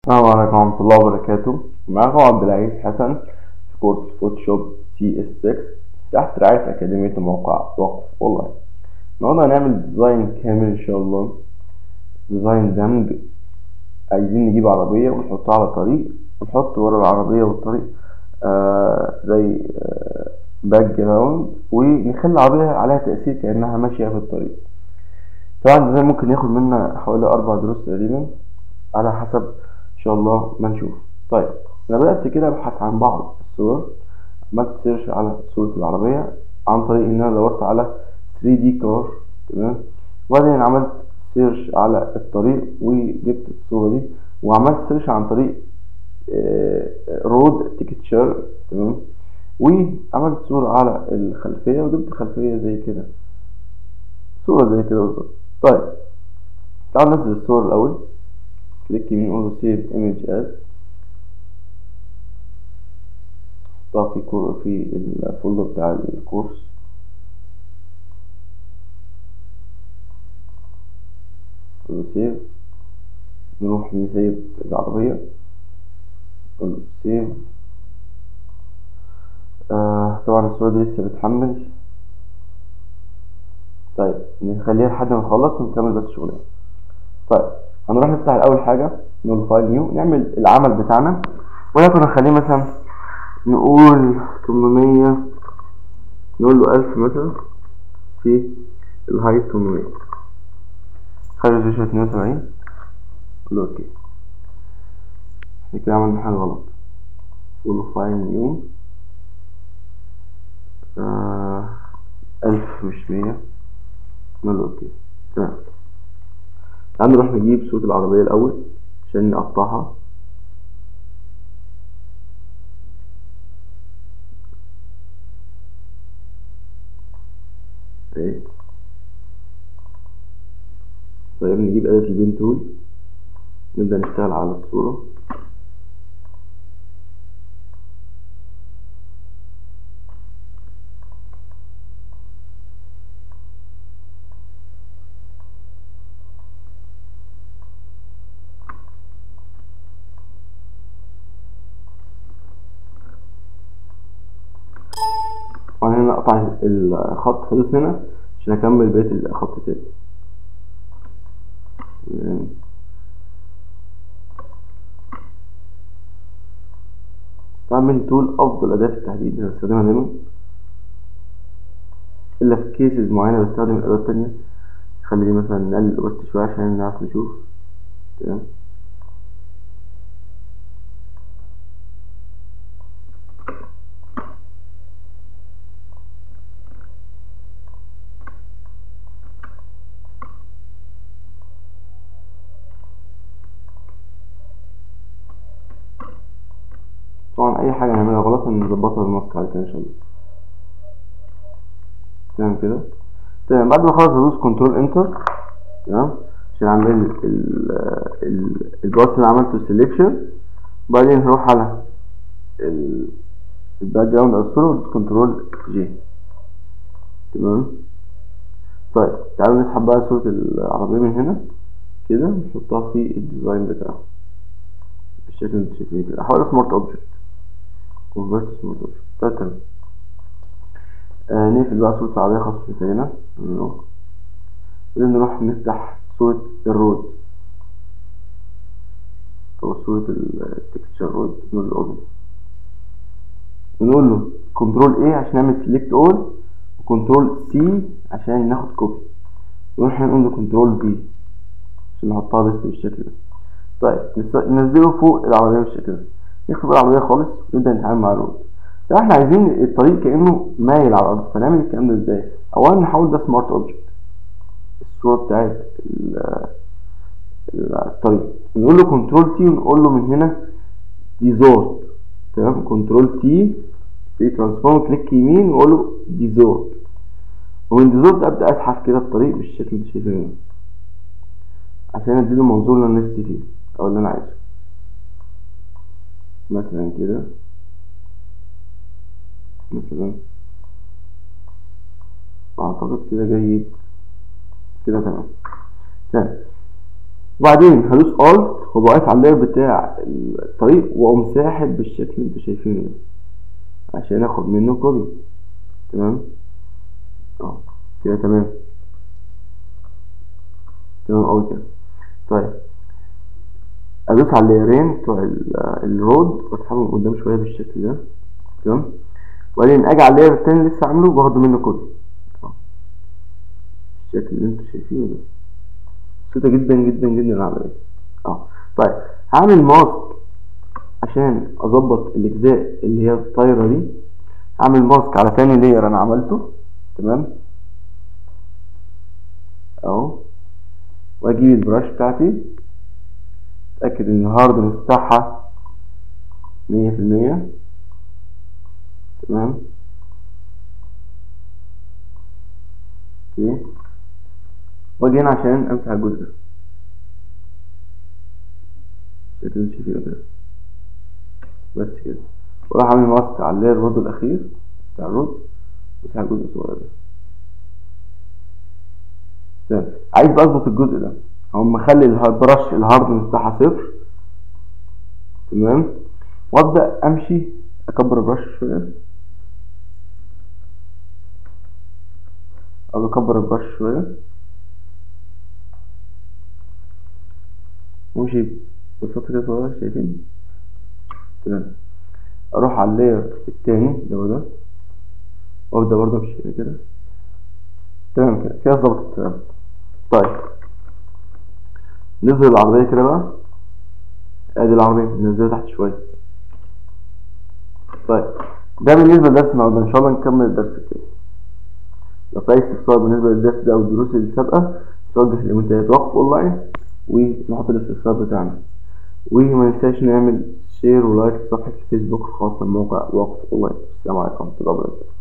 السلام عليكم ورحمة الله وبركاته معاكم عبد العزيز حسن في كورس فوتوشوب سي اس 6 تحت رعاية أكاديمية الموقع وقف أونلاين النهاردة هنعمل ديزاين كامل إن شاء الله ديزاين دمج عايزين نجيب عربية ونحطها على طريق ونحط ورا العربية والطريق آه زي آه باك جراوند ونخلي العربية عليها تأثير كأنها ماشية في الطريق طبعا الديزاين ممكن ياخد منا حوالي أربع دروس تقريبا على حسب ان شاء الله ما نشوف طيب انا بدات كده ابحث عن بعض الصور عملت سيرش على صوره العربيه عن طريق ان انا دورت على 3 دي كار تمام وبعدين عملت سيرش على الطريق وجبت الصوره دي وعملت سيرش عن طريق رود تيكتشر تمام وعملت صورة على الخلفية وجبت خلفية زي كده صورة زي كده بالظبط طيب تعالوا ننزل الصور الأول كليك يمين نقول له سيف ايمج از حطها في كور في الفولدر بتاع الكورس نقول له سيف نروح نسيب العربية نقول له سيف آه طبعا الصورة دي لسه بتحمل طيب نخليها لحد ما نخلص ونكمل بس شغلنا طيب هنروح نفتح الاول حاجه نقول فايل نيو نعمل العمل بتاعنا ولكن نخليه مثلا نقول 800 نقول له 1000 مثلا في الهايت 800 خلي الريزولوشن 72 نقول له اوكي احنا كده عملنا حاجه غلط نقول له فايل نيو آه 1000 مش 100 نقول له اوكي تمام تعال نروح نجيب صورة العربية الأول عشان نقطعها ايه طيب نجيب آلة البين تول نبدأ نشتغل على الصورة وهنا اقطع الخط خلص هنا عشان اكمل بقيه الخط تاني طبعا من تول افضل اداه في التحديد انا بستخدمها دايما الا في كيسز معينه بستخدم الاداه التانية خلي دي مثلا نقلل الاوست شويه عشان نعرف نشوف تمام طبعا اي حاجه نعملها غلط هنظبطها بالماسك على كده ان شاء الله تمام كده تمام بعد ما خلاص هدوس كنترول انتر تمام عشان اعمل ال الباص اللي عملته سيلكشن وبعدين هروح على الباك جراوند او الصوره وادوس كنترول جي تمام طيب تعالوا نسحب بقى صوره العربيه من هنا كده نحطها في الديزاين بتاعه بالشكل اللي انتوا شايفينه كده احول سمارت اوبجكت كونفرت سمارت اوبجكت طيب تمام آه نقفل بقى صورة العربية خاصة مش محتاجينها بعدين نروح نفتح صورة الرود أو صورة التكستشر رود نقول له اوبن ونقول له كنترول ايه عشان نعمل سيلكت اول وكنترول سي عشان ناخد كوبي ونروح نقول له كنترول بي عشان نحطها بس بالشكل ده طيب ننزله فوق العربية بالشكل ده نكتب العربية خالص ونبدأ نتعامل مع الرود طب احنا عايزين الطريق كأنه مايل على الأرض فنعمل الكلام ده ازاي؟ أولا نحول ده سمارت اوبجكت الصورة بتاعت الطريق نقول له كنترول تي ونقول له من هنا ديزورت تمام كنترول تي في ترانسفورم كليك يمين ونقول له ديزورت ومن ديزورت أبدأ أزحف كده الطريق بالشكل اللي انت شايفينه ده عشان اديله المنظور اللي انا نفسي فيه او اللي انا عايزه مثلا كده مثلا اعتقد كده جيد كده تمام تمام وبعدين هدوس الت هو واقف على اللاير بتاع الطريق واقوم ساحب بالشكل اللي انتوا شايفينه ده عشان اخد منه كوبي تمام اه كده تمام تمام اوي كده طيب ادوس على اللايرين بتوع ال- الرود واسحبهم قدام شويه بالشكل ده تمام وبعدين اجي على اللاير التاني اللي لسه عامله واخد منه كوبي اه الشكل اللي انتوا شايفينه ده بسيطة جدا جدا جدا العملية اه طيب هعمل ماسك عشان اظبط الاجزاء اللي هي الطايرة دي هعمل ماسك على تاني لاير انا عملته تمام اهو واجيب البراش بتاعتي اتاكد ان الهاردنس بتاعها مية في المية تمام اوكي واجي هنا عشان امسح الجزء ده شكل انتوا شايفينه كده بس كده واروح اعمل ماسك على اللاير برضه الاخير بتاع الرود وامسح الجزء الصغير ده تمام عايز بقى اظبط الجزء ده هقوم مخلي البرش الهاردنس بتاعها صفر تمام وابدا امشي اكبر البرش شويه او اكبر البرش شويه وامشي ببساطه كده صغيره شايفين تمام اروح على اللاير التاني اللي هو ده وابدا برضه امشي هنا كده تمام كده كده ظبطت تمام طيب ننزل العربية كده بقى ادي العربية ننزلها تحت شوية طيب ده بالنسبة لدرس النهاردة ان شاء الله نكمل الدرس التاني لو في اي استفسار بالنسبة للدرس ده او الدروس اللي سابقة توجه لمنتديات وقف اونلاين ونحط الاستفسار بتاعنا وما ننساش نعمل شير ولايك لصفحة الفيسبوك الخاصة بموقع وقف اونلاين السلام عليكم ورحمة الله وبركاته